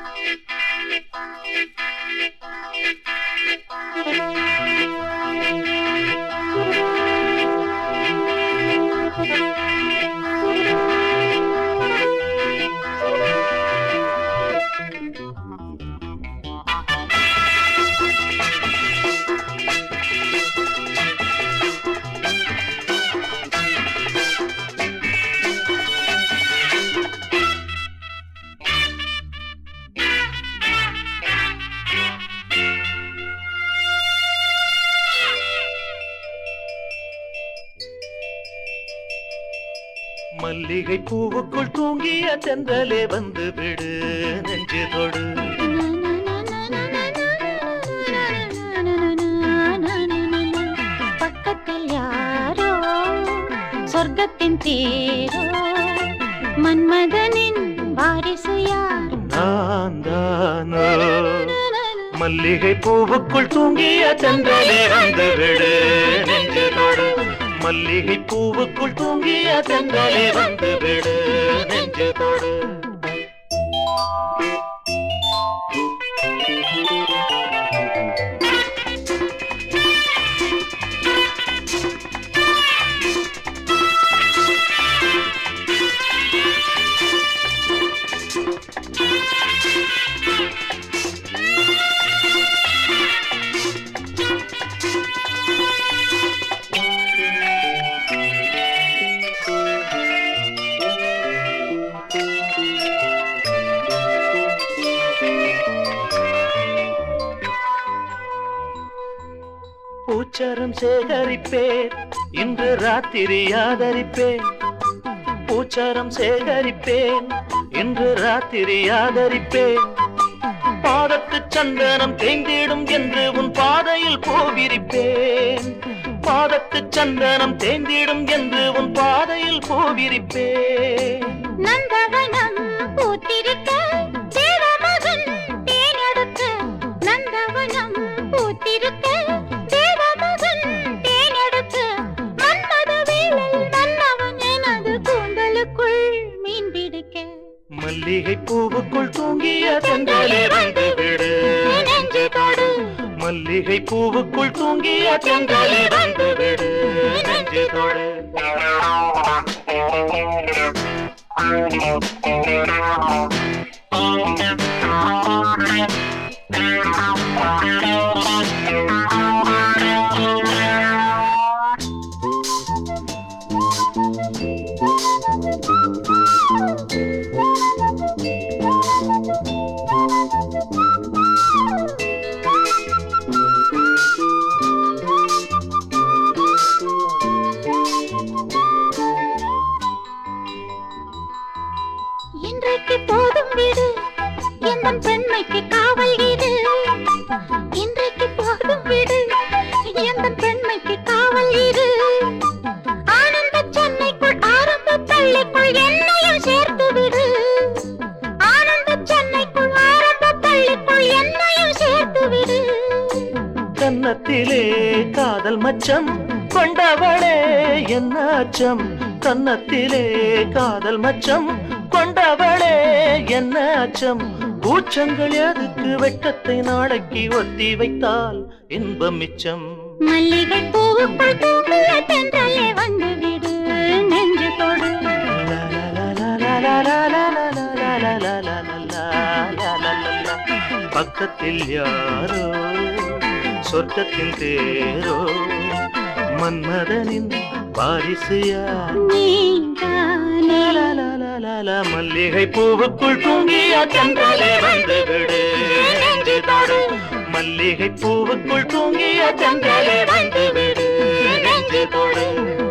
மல்லிகை பூவுக்குள் தூங்கிய தென்றலே வந்து விடு நெஞ்சு தொடு பக்கத்தில் யாரோ சொர்க்கத்தின் தேரோ மன்மதனின் வாரிசு யார் நான் தானோ மல்லிகை பூவுக்குள் தூங்கிய தென்றலே வந்து விடு நெஞ்சு தொடு மல்லிகை பூவுக்குள் தூங்கிய தென்றலே வந்து விடு நெஞ்சு தொடு பூச்சரம் சேகரிப்பேன் இன்று ராத்திரி ஆதரிப்பேன் பூச்சரம் சேகரிப்பேன் இன்று ராத்திரி ஆதரிப்பேன் பாதத்து சந்தனம் தேய்ந்திடும் என்று உன் பாதையில் பூவிரிப்பேன் பாதத்து சந்தனம் தேய்ந்திடும் என்று உன் பாதையில் பூவிரிப்பேன் நந்தவனம் பூத்திருக்க தேவமகன் தேனெடுக்க நந்தவனம் பூத்திருக்க தேவமகன் தேனெடுக்க மன்மத வேளையில் மன்னவன் எனது கூந்தலுக்குள் மீன் பிடிக்க மல்லிகை பூவுக்குள் தூங்கிய தென்றலே வந்து விடு நெஞ்சு தொடு மல்லிகை பூவுக்குள் தூங்கிய தென்றலே வந்து விடு நெஞ்சு தொடு இன்றைக்கு போதும் விடு எந்த பெண்மைக்கு காவல் இரு இன்றைக்கு போதும் விடு எந்த பெண்மைக்கு காவல் இரு ஆனந்த சென்னைக்குள் ஆரம்ப பள்ளிக்குள் என்னையும் சேர்த்து விடு ஆனந்த சென்னைக்குள் ஆரம்ப பள்ளிக்குள் என்னையும் சேர்த்து விடு கன்னத்திலே காதல் மச்சம் கொண்டவளே என்ன அச்சம் கன்னத்திலே காதல் மச்சம் கொண்டவளே என்ன அச்சம் கூச்சங்கள் எதுக்கு வெட்கத்தை நாளைக்கு ஒத்தி வைத்தால் இன்பம் மிச்சம் மல்லிகை பூவுக்குள் தூங்கிய தென்றலே வந்து விடு நெஞ்சு தொடு பக்கத்தில் யாரோ சொர்க்கத்தின் தேரோ மன்மதனின் வாரிசு யார் நீதானே லாலாலாலாலா, மல்லிகை பூவுக்குள் தூங்கிய தென்றலே வந்து விடு நெஞ்சு தொடு மல்லிகை பூவுக்குள் தூங்கிய தென்றலே வந்து விடு நெஞ்சு தொடு